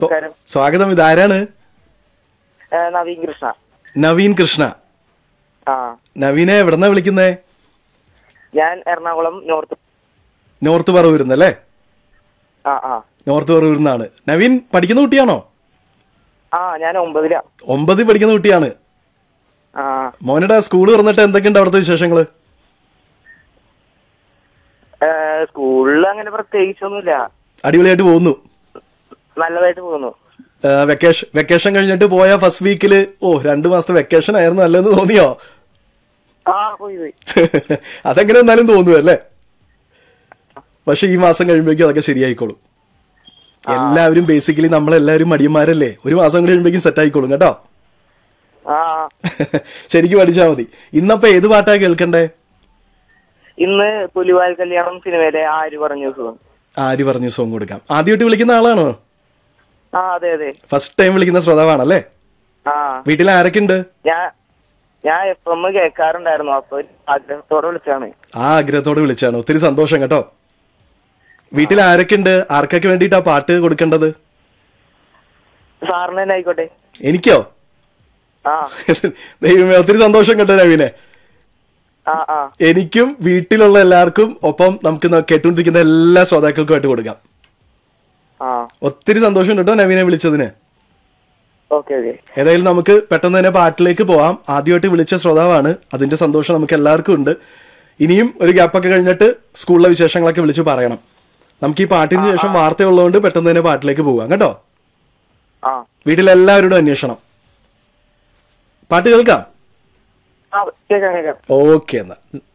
നമസ്കാരം സ്വാഗതം ഇതാരാണ് ഏ, നവീൻ കൃഷ്ണ നവീൻ കൃഷ്ണ ആ നവീനെ എവിടെന്നാ വിളിക്കുന്നേ ഞാൻ എറണാകുളം നോർത്ത് നോർത്ത് പറവൂരുന്നല്ലേ ആ ആ നോർത്ത് പറവൂരുന്നാണ് നവീൻ പഠിക്കുന്ന കുട്ടിയാണോ ആ ഞാൻ ഒമ്പതിലാ ഒമ്പതിൽ പഠിക്കുന്ന കുട്ടിയാണ് ആ മോനയുടെ സ്കൂൾ തുറന്നിട്ട് എന്തൊക്കെയുണ്ട് അവിടുത്തെ വിശേഷങ്ങള് ഏ, സ്കൂളിൽ അങ്ങനെ പ്രത്യേകിച്ചൊന്നുമില്ല അടിപൊളിയായിട്ട് പോകുന്നു നല്ലതായിട്ട് പോകുന്നു വെക്കേഷൻ വെക്കേഷൻ കഴിഞ്ഞിട്ട് പോയ ഫസ്റ്റ് വീക്കില് ഓ രണ്ടു മാസത്തെ വെക്കേഷൻ ആയിരുന്നു നല്ലതെന്ന് തോന്നിയോ ആ പോയി പോയി അതെങ്ങനെ എന്നാലും തോന്നുന്നു അല്ലേ പക്ഷെ ഈ മാസം കഴിയുമ്പോഴേക്കും അതൊക്കെ ശരിയായിക്കോളും എല്ലാവരും ബേസിക്കലി നമ്മളെല്ലാവരും മടിയന്മാരല്ലേ ഒരു മാസം കൂടി കഴിയുമ്പോഴേക്കും സെറ്റ് ആയിക്കോളും കേട്ടോ ആ ശരിക്കും പഠിച്ചാൽ മതി ഇന്നപ്പോ ഏത് പാട്ടാ കേൾക്കണ്ടേ ഇന്ന് പുലിവാൽ കല്യാണം സിനിമയിലെ ആര് പറഞ്ഞു സുഖം ആര് പറഞ്ഞു സോങ് കൊടുക്കാം ആദ്യമായിട്ട് വിളിക്കുന്ന ആളാണോ ആ അതെ അതെ ഫസ്റ്റ് ടൈം വിളിക്കുന്ന ശ്രോതാവാണല്ലേ ആ വീട്ടിൽ ആരൊക്കെ ഉണ്ട് ഞാൻ ഞാൻ എഫ് എം കേൾക്കാറുണ്ടായിരുന്നു അപ്പൊ ഒരു ആഗ്രഹത്തോടെ വിളിച്ചാണ് ആ ആഗ്രഹത്തോടെ വിളിച്ചാണ് ഒത്തിരി സന്തോഷം കേട്ടോ വീട്ടിൽ ആരൊക്കെ ഉണ്ട് ആർക്കൊക്കെ വേണ്ടിയിട്ടാ പാട്ട് കൊടുക്കേണ്ടത് സാറിന് തന്നെ ആയിക്കോട്ടെ എനിക്കോ ആ ദൈവമേ ഒത്തിരി സന്തോഷം കേട്ടോ നവീനെ ആ ആ എനിക്കും വീട്ടിലുള്ള എല്ലാവർക്കും ഒപ്പം നമുക്ക് ന- കേട്ടുകൊണ്ടിരിക്കുന്ന എല്ലാ ശ്രോതാക്കൾക്കുമായിട്ട് കൊടുക്കാം ആ ഒത്തിരി സന്തോഷം കേട്ടോ നവീനെ വിളിച്ചതിന് ഓക്കെ ഓക്കെ ഏതായാലും നമുക്ക് പെട്ടെന്ന് തന്നെ പാട്ടിലേക്ക് പോവാം ആദ്യമായിട്ട് വിളിച്ച ശ്രോതാവാണ് അതിന്റെ സന്തോഷം നമുക്ക് എല്ലാവർക്കും ഉണ്ട് ഇനിയും ഒരു ഗ്യാപ്പൊക്കെ കഴിഞ്ഞിട്ട് സ്കൂളിലെ വിശേഷങ്ങളൊക്കെ വിളിച്ച് പറയണം നമുക്ക് ഈ പാട്ടിന് ശേഷം വാർത്ത ഉള്ളതുകൊണ്ട് പെട്ടെന്ന് തന്നെ പാട്ടിലേക്ക് പോവാം കേട്ടോ ആ വീട്ടിലെല്ലാവരോടും അന്വേഷണം പാട്ട് കേൾക്കാം ആ കേൾക്കാം കേൾക്കാം ഓക്കെ എന്നാ